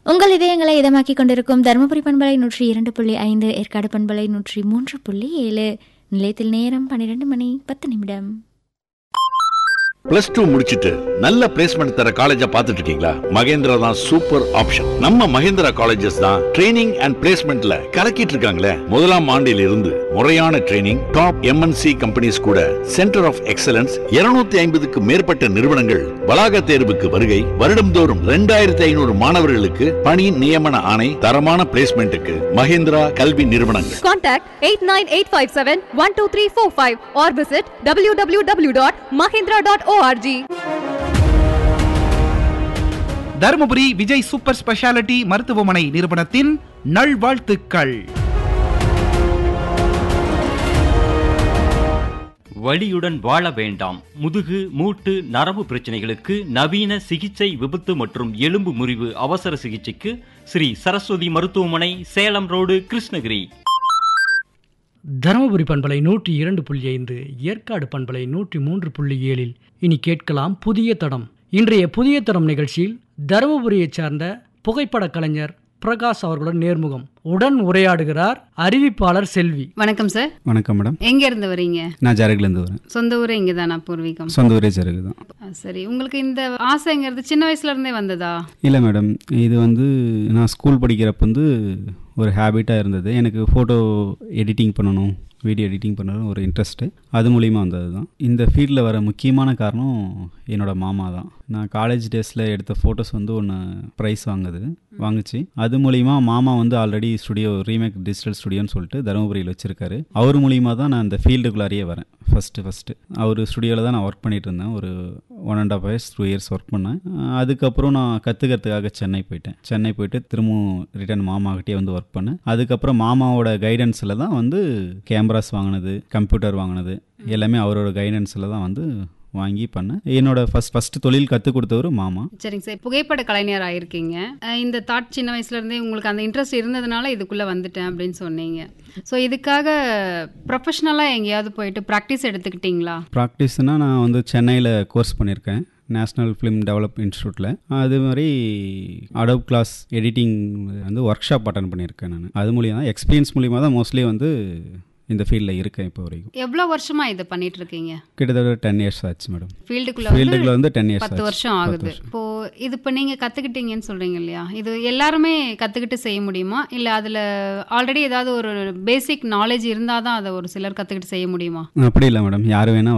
உங்கள் இதயங்களை இதமாக்கிக் கொண்டிருக்கும் தருமபுரி பண்பலை நூற்றி இரண்டு புள்ளி ஐந்து ஏற்காடு பண்பலை நூற்றி மூன்று புள்ளி ஏழு நிலையத்தில் நேரம் பன்னிரண்டு மணி பத்து நிமிடம் பிளஸ் டூ முடிச்சிட்டு நல்ல பிளேஸ்மெண்ட் தர காலேஜா பார்த்துட்டு இருக்கீங்களா மகேந்திரா தான் சூப்பர் ஆப்ஷன் நம்ம மகேந்திரா காலேஜஸ் தான் ட்ரைனிங் அண்ட் பிளேஸ்மெண்ட்ல கலக்கிட்டு இருக்காங்களே முதலாம் ஆண்டில் இருந்து முறையான ட்ரைனிங் டாப் எம்என்சி கம்பெனிஸ் கூட சென்டர் ஆஃப் எக்ஸலன்ஸ் 250 ஐம்பதுக்கு மேற்பட்ட நிறுவனங்கள் வளாக தேர்வுக்கு வருகை வருடம்தோறும் ரெண்டாயிரத்தி ஐநூறு மாணவர்களுக்கு பணி நியமன ஆணை தரமான பிளேஸ்மெண்ட்டுக்கு மகேந்திரா கல்வி நிறுவனங்கள் Contact 89857-12345 or visit www.mahindra.org. Dharmapuri Vijay super speciality மருத்துவமனை நிறுவனத்தின் நல்வாழ்த்துக்கள் வலியுடன் வாழ வேண்டாம் முதுகு மூட்டு நரம்பு பிரச்சனைகளுக்கு நவீன சிகிச்சை விபத்து மற்றும் எலும்பு முறிவு அவசர சிகிச்சைக்கு ஸ்ரீ சரஸ்வதி மருத்துவமனை சேலம் ரோடு கிருஷ்ணகிரி தருமபுரி பண்பலை நூற்றி இரண்டு புள்ளி ஐந்து ஏற்காடு பண்பலை நூற்றி மூன்று புள்ளி ஏழில் இனி கேட்கலாம் புதிய தடம் இன்றைய புதிய தடம் நிகழ்ச்சியில் தருமபுரியைச் சார்ந்த புகைப்பட கலைஞர் பிரகாஷ் அவர்களுடன் நேர்முகம் உடன் உரையாடுகிறார் அறிவிப்பாளர் செல்வி வணக்கம் சார் வணக்கம் மேடம் எங்க இருந்து வரீங்க நான் ஜரகுலேருந்து வரேன் சொந்த ஊரே இங்க தானா பூர்வீகம் சொந்த ஊரே ஜரகு தான் ஆ, சரி உங்களுக்கு இந்த ஆசைங்கிறது சின்ன வயசுல இருந்தே வந்ததா இல்லை மேடம் இது வந்து நான் ஸ்கூல் படிக்கிறப்ப வந்து ஒரு ஹேபிட்டாக இருந்தது எனக்கு ஃபோட்டோ எடிட்டிங் பண்ணணும் வீடியோ எடிட்டிங் பண்ணணும் ஒரு இன்ட்ரெஸ்ட்டு அது மூலிமா வந்தது தான் இந்த ஃபீல்டில் வர முக்கியமான காரணம் என்னோட மாமா தான் நான் காலேஜ் டேஸில் எடுத்த ஃபோட்டோஸ் வந்து ஒன்று ப்ரைஸ் வாங்குது வாங்குச்சு அது மூலிமா மாமா வந்து ஆல்ரெடி ஸ்டுடியோ ரீமேக் டிஜிட்டல் ஸ்டுடியோன்னு சொல்லிட்டு தருமபுரியில் வச்சுருக்காரு அவர் மூலிமா தான் நான் இந்த ஃபீல்டுக்குள்ளாரியே வரேன் ஃபஸ்ட்டு ஃபஸ்ட்டு அவர் ஸ்டுடியோவில் தான் நான் ஒர்க் பண்ணிட்டு இருந்தேன் ஒரு one and half years two years work பண்ணேன் அஹ் அதுக்கப்புறம் நான் கற்றுக்கிறதுக்காக சென்னை போயிட்டேன் சென்னை போயிட்டு திரும்பவும் ரிட்டர்ன் மாமாக்கிட்டே வந்து ஒர்க் பண்ணேன் அதுக்கப்புறம் மாமாவோட கைடன்ஸில் தான் வந்து கேமராஸ் வாங்கினது கம்ப்யூட்டர் வாங்கினது எல்லாமே அவரோட கைடன்ஸில் தான் வந்து வாங்கி பண்ணேன் என்னோட ஃபஸ்ட் ஃபஸ்ட்டு தொழில் கற்றுக் கொடுத்தவர் மாமா சரிங்க சார் புகைப்பட கலைஞர் ஆயிருக்கீங்க அஹ் இந்த தாட் சின்ன வயசுல இருந்தே உங்களுக்கு அந்த இன்ட்ரெஸ்ட் இருந்ததுனால இதுக்குள்ள வந்துட்டேன் அப்படின்னு சொன்னீங்க ஸோ இதுக்காக ப்ரொஃபஷனலாக எங்கேயாவது போயிட்டு ப்ராக்டிஸ் எடுத்துக்கிட்டீங்களா ப்ராக்டிஸ்னால் நான் வந்து சென்னையில் கோர்ஸ் பண்ணியிருக்கேன் நேஷ்னல் ஃபிலிம் டெவலப் இன்ஸ்டியூட்டில் அது மாதிரி அடோப் கிளாஸ் எடிட்டிங் வந்து ஒர்க் ஷாப் அட்டன் பண்ணியிருக்கேன் நான் அது மூலியமாக தான் எக்ஸ்பீரியன்ஸ் மூலியமாக தான் மோஸ்ட்லி வந்து இந்த ஃபீல்டில் இருக்கேன் இப்போ வரைக்கும் எவ்வளோ வருஷமா இது பண்ணிட்டு இருக்கீங்க கிட்டத்தட்ட டென் இயர்ஸ் ஆச்சு மேடம் ஃபீல்டுக்குள்ள ஃபீல்டுக்குள்ள வந்து டென் இயர்ஸ் பத்து வருஷம் ஆகுது இப்போ இது இப்போ நீங்க கத்துக்கிட்டீங்கன்னு சொல்றீங்க இல்லையா இது எல்லாருமே கத்துக்கிட்டு செய்ய முடியுமா இல்ல அதுல ஆல்ரெடி ஏதாவது ஒரு பேசிக் நாலேஜ் இருந்தாதான் அதை ஒரு சிலர் கத்துக்கிட்டு செய்ய முடியுமா அப்படி இல்லை மேடம் யார் வேணால்